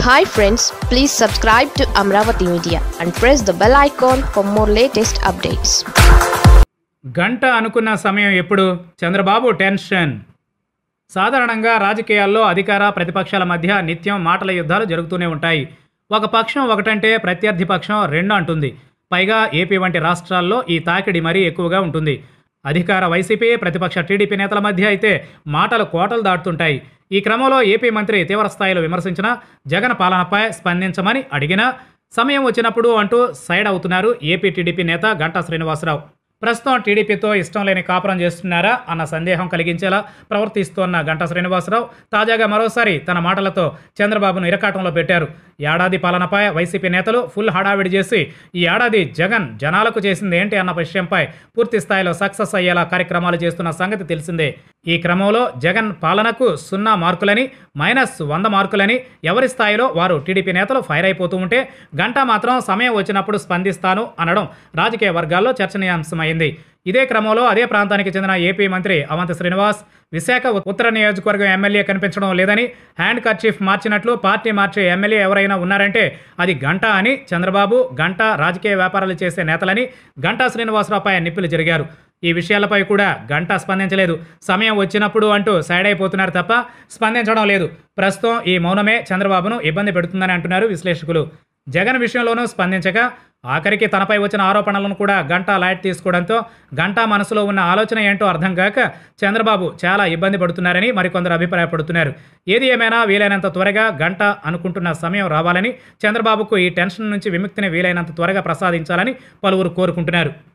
hi friends please subscribe to Amaravati media and press the bell icon for more latest updates గంట అనుకున్న సమయం ఎప్పుడు Chandrababu tension సాధారణంగా రాజకీయాల్లో అధికార ప్రతిపక్షాల మధ్య నిత్యం మాటల యుద్ధాలు జరుగుతూనే ఉంటాయి ఒక పక్షం ఒకటంటే ప్రత్యర్థి పక్షం రెండు అంటుంది పైగా ఏపీ వంటి రాష్ట్రాల్లో ఈ తాకిడి మరీ ఎక్కువగా ఉంటుంది అధికార వైసీపీ ప్రతిపక్ష టీడీపీ నేతల మధ్య అయితే మాటలు కోటలు దాటుతుంటాయి ఈ క్రమంలో ఏపీ మంత్రి తీవ్ర స్థాయిలో విమర్శించిన జగన్ పాలనపై స్పందించమని అడిగినా సమయం వచ్చినప్పుడు అంటూ సైడ్ అవుతున్నారు ఏపీ టీడీపీ నేత గంటా శ్రీనివాసరావు ప్రస్తుతం టీడీపీతో ఇష్టం లేని కాపురం చేస్తున్నారా అన్న సందేహం కలిగించేలా ప్రవర్తిస్తోన్న గంటా శ్రీనివాసరావు తాజాగా మరోసారి తన మాటలతో చంద్రబాబును ఇరకాటంలో పెట్టారు ఏడాది పాలనపై వైసీపీ నేతలు ఫుల్ హడావిడి చేసి ఈ ఏడాది జగన్ జనాలకు చేసింది ఏంటి అన్న విషయంపై పూర్తి స్థాయిలో సక్సెస్ అయ్యేలా కార్యక్రమాలు చేస్తున్న సంగతి తెలిసిందే ఈ క్రమంలో జగన్ పాలనకు సున్నా మార్కులని మైనస్ వంద మార్కులని ఎవరి స్థాయిలో వారు టీడీపీ నేతలు ఫైర్ అయిపోతూ ఉంటే గంటా మాత్రం సమయం వచ్చినప్పుడు స్పందిస్తాను అనడం రాజకీయ వర్గాల్లో చర్చనీయాంశమైంది ఇదే క్రమంలో అదే ప్రాంతానికి చెందిన ఏపీ మంత్రి అవంతి శ్రీనివాస్ విశాఖ ఉత్తర నియోజకవర్గం ఎమ్మెల్యే కనిపించడం లేదని హ్యాండ్ కర్చీఫ్ మార్చినట్లు పార్టీ మార్చే ఎమ్మెల్యే ఎవరైనా ఉన్నారంటే అది గంట అని చంద్రబాబు గంట రాజకీయ వ్యాపారాలు చేసే నేతలని గంటా శ్రీనివాసరావుపై నిప్పులు జరిగారు ఈ విషయాలపై కూడా గంట స్పందించలేదు సమయం వచ్చినప్పుడు అంటూ సైడ్ అయిపోతున్నారు తప్ప స్పందించడం లేదు ప్రస్తుతం ఈ మౌనమే చంద్రబాబును ఇబ్బంది పెడుతుందని అంటున్నారు విశ్లేషకులు జగన్ విషయంలోనూ స్పందించక ఆఖరికి తనపై వచ్చిన ఆరోపణలను కూడా గంటా లైట్ తీసుకోవడంతో గంటా మనసులో ఉన్న ఆలోచన ఏంటో అర్థం కాక చంద్రబాబు చాలా ఇబ్బంది పడుతున్నారని మరికొందరు అభిప్రాయపడుతున్నారు ఏది ఏమైనా వీలైనంత త్వరగా గంట అనుకుంటున్న సమయం రావాలని చంద్రబాబుకు ఈ టెన్షన్ నుంచి విముక్తిని వీలైనంత త్వరగా ప్రసాదించాలని పలువురు కోరుకుంటున్నారు